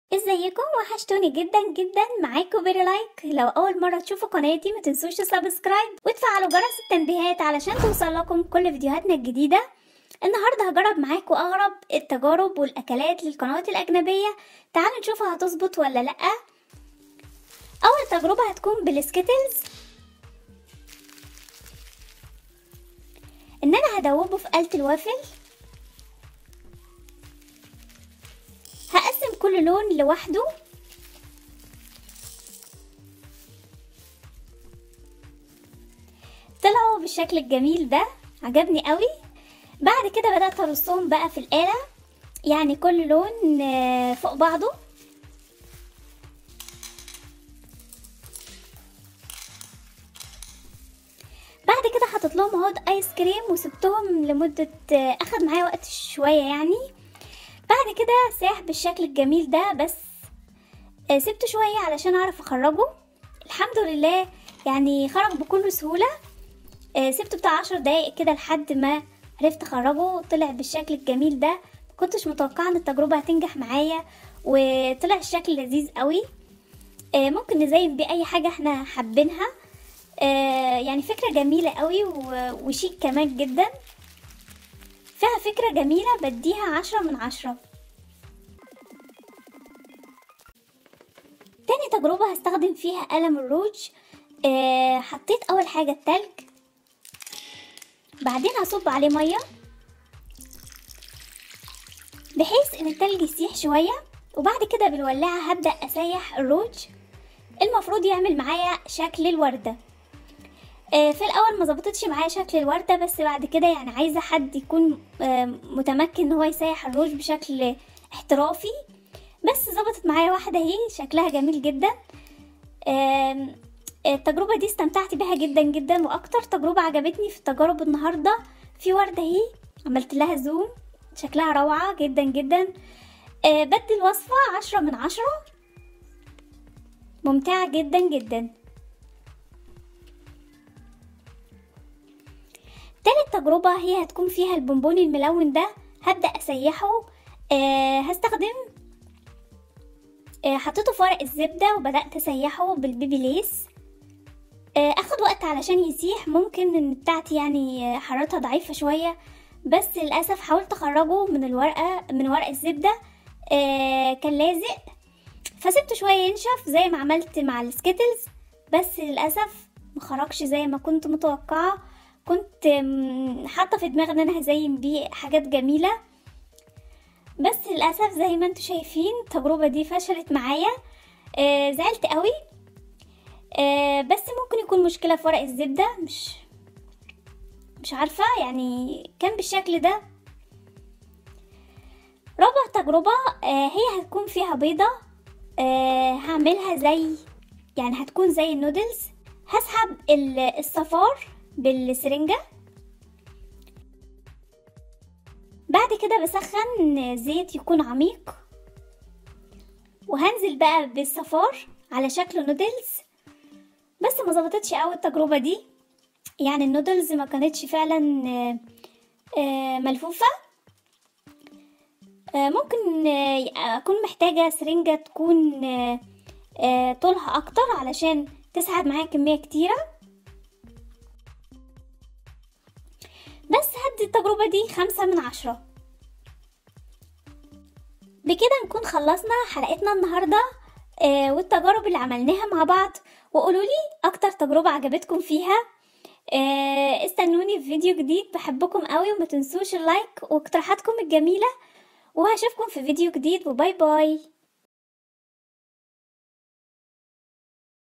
ازيكم وحشتوني جدا جدا معاكم بيري لايك لو اول مره تشوفوا قناتي ما تنسوش تسبسكرايب وتفعلوا جرس التنبيهات علشان توصل لكم كل فيديوهاتنا الجديده النهارده هجرب معاكم اغرب التجارب والاكلات للقنوات الاجنبيه تعالوا نشوفها هتظبط ولا لا اول تجربه هتكون بالسكيتلز ان انا هدوبه في آلة الوافل هقسم كل لون لوحده طلعوا بالشكل الجميل ده عجبني قوي بعد كده بدأت ارصهم بقى في الآلة يعني كل لون فوق بعضه بعد كده حطيت لهم عود ايس كريم وسبتهم لمدة اخد معايا وقت شوية يعني بعد كده ساح بالشكل الجميل ده بس سبته شوية علشان اعرف اخرجه الحمد لله يعني خرج بكل سهولة سبته بتاع عشر دقايق كده لحد ما عرفت اخرجه طلع بالشكل الجميل ده مكنتش متوقعة ان التجربة هتنجح معايا وطلع الشكل لذيذ قوي ممكن نزين بيه اي حاجة احنا حابينها يعني فكرة جميلة قوي وشيك كمان جدا فيها فكرة جميلة بديها عشرة من عشرة تاني تجربة هستخدم فيها قلم الروج أه حطيت أول حاجة التلج بعدين هصب عليه مية بحيث ان التلج يسيح شوية وبعد كده بالولاعة هبدأ أسيح الروج المفروض يعمل معايا شكل الوردة في الاول ما ظبطتش معايا شكل الورده بس بعد كده يعني عايزه حد يكون متمكن ان هو يسيح الروج بشكل احترافي بس ظبطت معايا واحده اهي شكلها جميل جدا التجربه دي استمتعت بيها جدا جدا واكتر تجربه عجبتني في التجارب النهارده في ورده اهي عملت لها زوم شكلها روعه جدا جدا بدي الوصفه عشرة من عشرة ممتعه جدا جدا تالت تجربة هي هتكون فيها البونبوني الملون ده هبدأ أسيحه أه هستخدم أه حطيته في ورق الزبدة وبدأت أسيحه بالبيبي ليس أه أخد وقت علشان يسيح ممكن إن بتاعتي يعني حرارتها ضعيفة شوية بس للأسف حاولت أخرجه من الورقة من ورق الزبدة أه كان لازق فسبته شوية ينشف زي ما عملت مع السكيتلز بس للأسف مخرجش زي ما كنت متوقعة كنت حاطه في دماغي ان انا هزين بيه حاجات جميله بس للاسف زي ما انتم شايفين التجربه دي فشلت معايا آه زعلت قوي آه بس ممكن يكون مشكله في ورق الزبده مش مش عارفه يعني كان بالشكل ده رابع تجربه آه هي هتكون فيها بيضه آه هعملها زي يعني هتكون زي النودلز هسحب الصفار بالسرنجة بعد كده بسخن زيت يكون عميق وهنزل بقى بالصفار على شكل نودلز بس ما ظبطتش قوي التجربة دي يعني النودلز ما كانتش فعلا ملفوفة ممكن اكون محتاجة سرنجة تكون طولها اكتر علشان تسحب معايا كمية كتيرة بس هدي التجربة دي خمسة من عشرة بكده نكون خلصنا حلقتنا النهاردة آه والتجارب اللي عملناها مع بعض وقولولي اكتر تجربة عجبتكم فيها آه استنوني في فيديو جديد بحبكم قوي وما تنسوش اللايك واقتراحاتكم الجميلة وهشوفكم في فيديو جديد وباي باي